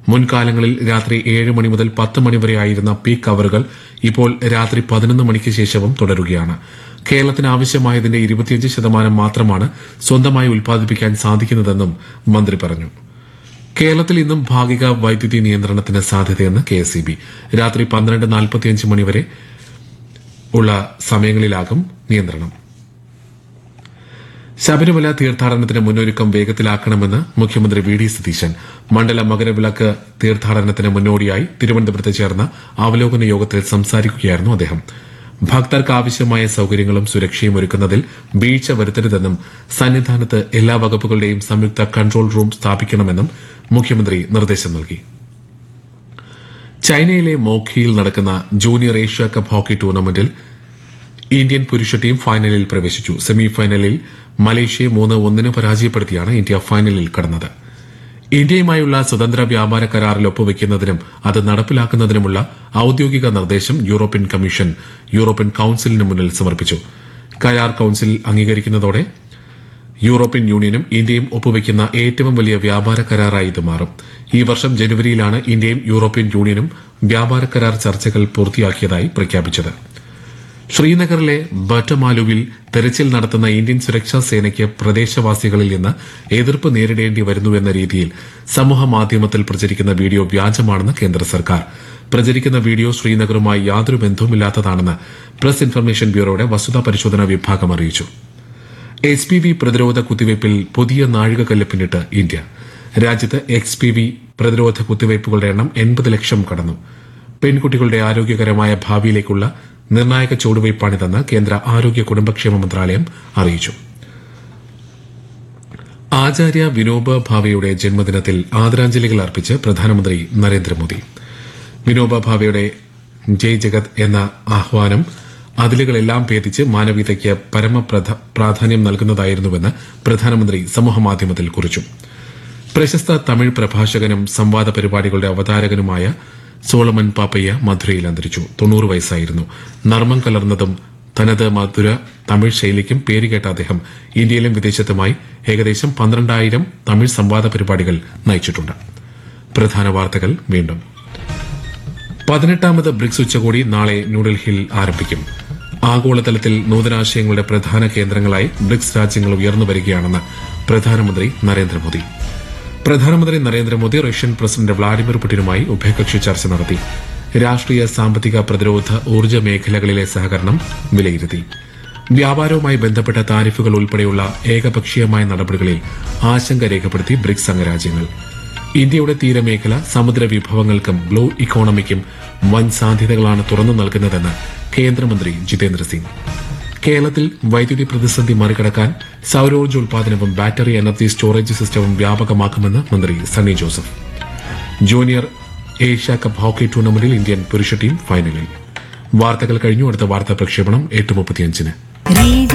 മുൻകാലങ്ങളിൽ രാത്രി ഏഴ് മണി മുതൽ പത്ത് മണി വരെ ആയിരുന്ന പീക്ക് അവറുകൾ ഇപ്പോൾ രാത്രി പതിനൊന്ന് മണിക്ക് ശേഷവും തുടരുകയാണ് കേരളത്തിന് ആവശ്യമായതിന്റെ ഇരുപത്തിയഞ്ച് ശതമാനം മാത്രമാണ് സ്വന്തമായി ഉൽപ്പാദിപ്പിക്കാൻ സാധിക്കുന്നതെന്നും മന്ത്രി പറഞ്ഞു കേരളത്തിൽ ഇന്നും ഭാഗിക വൈദ്യുതി നിയന്ത്രണത്തിന് സാധ്യതയെന്ന് കെ എസ് രാത്രി പന്ത്രണ്ട് നാൽപ്പത്തിയഞ്ച് മണിവരെ ഉള്ള സമയങ്ങളിലാകും നിയന്ത്രണം ശബരിമല തീർത്ഥാടനത്തിന് മുന്നൊരുക്കം വേഗത്തിലാക്കണമെന്ന് മുഖ്യമന്ത്രി വി ഡി സതീശൻ മണ്ഡല മകരവിളക്ക് തീർത്ഥാടനത്തിന് മുന്നോടിയായി തിരുവനന്തപുരത്ത് ചേർന്ന അവലോകന യോഗത്തിൽ സംസാരിക്കുകയായിരുന്നു അദ്ദേഹം ഭക്തർക്ക് ആവശ്യമായ സൌകര്യങ്ങളും സുരക്ഷയും ഒരുക്കുന്നതിൽ വീഴ്ച വരുത്തരുതെന്നും സന്നിധാനത്ത് എല്ലാ വകുപ്പുകളുടെയും സംയുക്ത കൺട്രോൾ റൂം സ്ഥാപിക്കണമെന്നും മുഖ്യമന്ത്രി നിർദ്ദേശം നൽകി ചൈനയിലെ മോഖിയിൽ നടക്കുന്ന ജൂനിയർ ഏഷ്യ കപ്പ് ഹോക്കി ടൂർണമെന്റിൽ ഇന്ത്യൻ പുരുഷ ടീം ഫൈനലിൽ പ്രവേശിച്ചു സെമി ഫൈനലിൽ മലേഷ്യയെ മൂന്ന് ഒന്നിന് പരാജയപ്പെടുത്തിയാണ് ഇന്ത്യ ഫൈനലിൽ കടന്നത് ഇന്ത്യയുമായുള്ള സ്വതന്ത്ര വ്യാപാര കരാറിൽ ഒപ്പുവെക്കുന്നതിനും അത് നടപ്പിലാക്കുന്നതിനുമുള്ള ഔദ്യോഗിക നിർദ്ദേശം യൂറോപ്യൻ കമ്മീഷൻ യൂറോപ്യൻ കൌൺസിലിന് മുന്നിൽ സമർപ്പിച്ചു കരാർ കൌൺസിൽ അംഗീകരിക്കുന്നതോടെ യൂറോപ്യൻ യൂണിയനും ഇന്ത്യയും ഒപ്പുവെക്കുന്ന ഏറ്റവും വലിയ വ്യാപാര കരാറായി ഇത് മാറും ഈ വർഷം ജനുവരിയിലാണ് ഇന്ത്യയും യൂറോപ്യൻ യൂണിയനും വ്യാപാര കരാർ ചർച്ചകൾ പൂർത്തിയാക്കിയതായി പ്രഖ്യാപിച്ചത് ശ്രീനഗറിലെ ബട്ടമാലുവിൽ തെരച്ചിൽ നടത്തുന്ന ഇന്ത്യൻ സുരക്ഷാ സേനയ്ക്ക് പ്രദേശവാസികളിൽ നിന്ന് എതിർപ്പ് നേരിടേണ്ടി വരുന്നുവെന്ന രീതിയിൽ സമൂഹ മാധ്യമത്തിൽ പ്രചരിക്കുന്ന വീഡിയോ വ്യാജമാണെന്ന് കേന്ദ്ര സർക്കാർ പ്രചരിക്കുന്ന വീഡിയോ ശ്രീനഗറുമായി യാതൊരു ബന്ധവുമില്ലാത്തതാണെന്ന് പ്രസ് ഇൻഫർമേഷൻ ബ്യൂറോയുടെ വസ്തുതാ പരിശോധനാ വിഭാഗം അറിയിച്ചു എച്ച് പി വി പ്രതിരോധ കുത്തിവയ്പിൽ പുതിയ നാഴികക്കല്ല് പിന്നിട്ട് ഇന്ത്യ രാജ്യത്ത് എക്സ് പി വി പ്രതിരോധ കുത്തിവയ്പുകളുടെ എണ്ണം എൺപത് ലക്ഷം കടന്നു പെൺകുട്ടികളുടെ ആരോഗ്യകരമായ ഭാവിയിലേക്കുള്ള നിർണായക ചുവടുവയ്പ്പാണിതെന്ന് കേന്ദ്ര ആരോഗ്യ കുടുംബക്ഷേമ മന്ത്രാലയം അറിയിച്ചു ആചാര്യ വിനോബ ഭാവെയുടെ ജന്മദിനത്തിൽ ആദരാഞ്ജലികൾ അർപ്പിച്ച് പ്രധാനമന്ത്രി നരേന്ദ്രമോദി വിനോബ ഭാവെയുടെ ജയ് ജഗത് എന്ന ആഹ്വാനം അതിലുകളെല്ലാം ഭേദിച്ച് മാനവീയതയ്ക്ക് പരമ പ്രാധാന്യം നൽകുന്നതായിരുന്നുവെന്ന് പ്രധാനമന്ത്രി സമൂഹമാധ്യമത്തിൽ കുറിച്ചു പ്രശസ്ത തമിഴ് പ്രഭാഷകനും സംവാദ പരിപാടികളുടെ അവതാരകനുമായ സോളമൻ പാപ്പയ്യ മധുരയിൽ അന്തരിച്ചു തൊണ്ണൂറ് വയസ്സായിരുന്നു നർമ്മം കലർന്നതും തനത് മധുര തമിഴ് ശൈലിക്കും പേരുകേട്ട അദ്ദേഹം ഇന്ത്യയിലും വിദേശത്തുമായി ഏകദേശം പന്ത്രണ്ടായിരം തമിഴ് സംവാദ പരിപാടികൾ നയിച്ചിട്ടുണ്ട് പ്രധാന വാർത്തകൾ വീണ്ടും പതിനെട്ടാമത് ബ്രിക്സ് ഉച്ചകോടി നാളെ ന്യൂഡൽഹിയിൽ ആരംഭിക്കും ആഗോളതലത്തിൽ നൂതനാശയങ്ങളുടെ പ്രധാന കേന്ദ്രങ്ങളായി ബ്രിക്സ് രാജ്യങ്ങൾ ഉയർന്നു വരികയാണെന്ന് പ്രധാനമന്ത്രി നരേന്ദ്രമോദി പ്രധാനമന്ത്രി നരേന്ദ്രമോദി റഷ്യൻ പ്രസിഡന്റ് വ്ളാഡിമിർ പുടിനുമായി ഉഭയകക്ഷി ചർച്ച നടത്തി രാഷ്ട്രീയ സാമ്പത്തിക പ്രതിരോധ ഊർജ്ജ മേഖലകളിലെ സഹകരണം വിലയിരുത്തി വ്യാപാരവുമായി ബന്ധപ്പെട്ട താരിഫുകൾ ഉൾപ്പെടെയുള്ള ഏകപക്ഷീയമായ നടപടികളിൽ ആശങ്ക രേഖപ്പെടുത്തി ബ്രിക്സ് അംഗരാജ്യങ്ങൾ ഇന്ത്യയുടെ തീരമേഖല സമുദ്ര വിഭവങ്ങൾക്കും ബ്ലൂ ഇക്കോണമിക്കും വൻ സാധ്യതകളാണ് തുറന്നു നൽകുന്നതെന്ന് കേന്ദ്രമന്ത്രി ജിതേന്ദ്ര സിംഗ് കേരളത്തിൽ വൈദ്യുതി പ്രതിസന്ധി മറികടക്കാൻ സൌരോർജ്ജ ഉൽപാദനവും ബാറ്ററി എനർജി സ്റ്റോറേജ് സിസ്റ്റവും വ്യാപകമാക്കുമെന്ന് മന്ത്രി Sunny Joseph junior Asia cup hockey ടൂർണമെന്റിൽ ഇന്ത്യൻ പുരുഷ ടീം ഫൈനലിൽ വാർത്തകൾ കഴിഞ്ഞു അടുത്ത വാർത്താ പ്രക്ഷേപണം എട്ട് മുപ്പത്തിയഞ്ചിന്